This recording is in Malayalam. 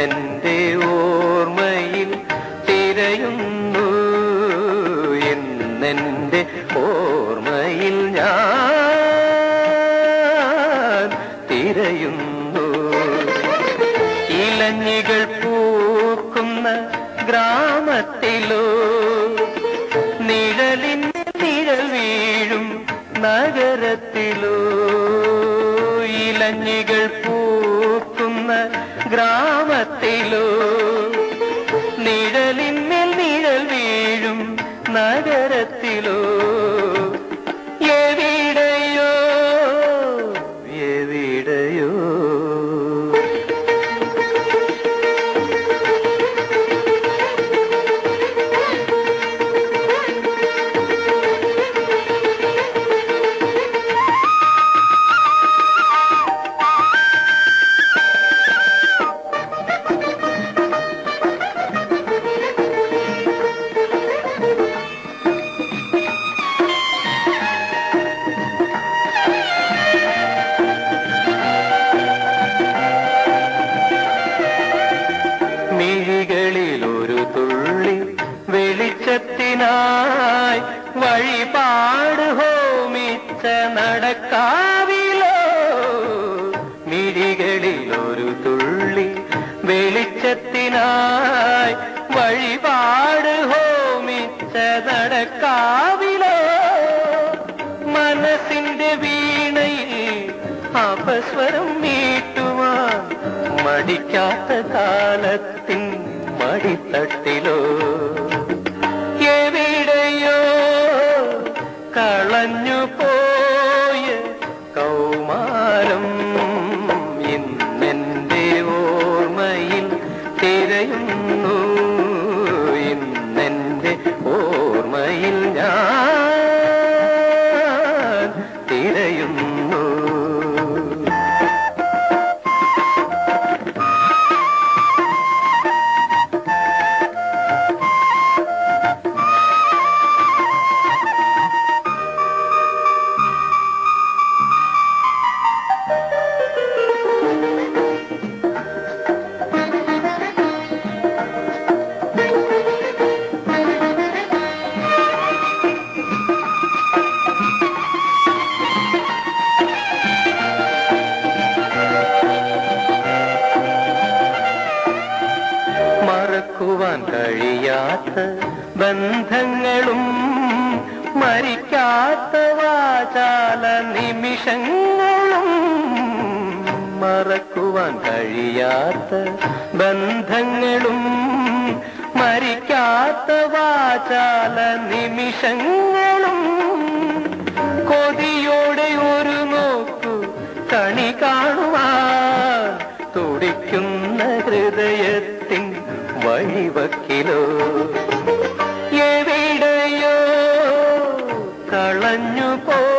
ഇന്നെന്റെ ഓർമ്മയിൽ തിരയുന്നു ഇന്നെന്റെ ഓർമ്മയിൽ ഞാൻ തിരയുന്നു ഇലഞ്ഞികൾ പൂക്കുന്ന ഗ്രാമത്തിലോ നിഴലിൻ നിഴൽ വീഴും നഗരത്തിലോ ഇലഞ്ഞികൾ പൂക്കുന്ന ഗ്രാമത്തിലോ നിഴലിന്മേൽ നിഴൽ വീഴും നഗരത്തിലോ എവിടെയോ എവിടെയോ മിഴികളിൽ ഒരു തുള്ളി വെളിച്ചത്തിനായി വഴിപാട് ഹോമിച്ച നടക്കാവിലോ മിഴികളിൽ ഒരു തുള്ളി വെളിച്ചത്തിനായി വഴിപാട് ഹോമിച്ച നടക്കാവിലോ മനസ്സിന്റെ വീണയിൽ അപസ്വരം മീട്ടുവാൻ മടിക്കാത്ത കാലത്തിൻ മടിത്തട്ടിലോ എവിടെയോ കളഞ്ഞു പോയ കൗമാരം ഇന്നെന്റെ ഓർമ്മയിൽ തിരയുന്നു ഇന്നെന്റെ ഓർമ്മയിൽ ഞാൻ തിരയുന്നു മറക്കുവാൻ കഴിയാത്ത ബന്ധങ്ങളും മരിക്കാത്ത വാചാല നിമിഷങ്ങളും മറക്കുവാൻ കഴിയാത്ത ബന്ധങ്ങളും മരിക്കാത്ത വാചാല നിമിഷങ്ങളും കൊതിയോടെ ഒരു നോക്കു കണി കാണുവാൻ തുടിക്കുന്ന ഹൃദയത്തിൻ വഴിവക്കിലോ എവിടെയോ കളഞ്ഞു പോ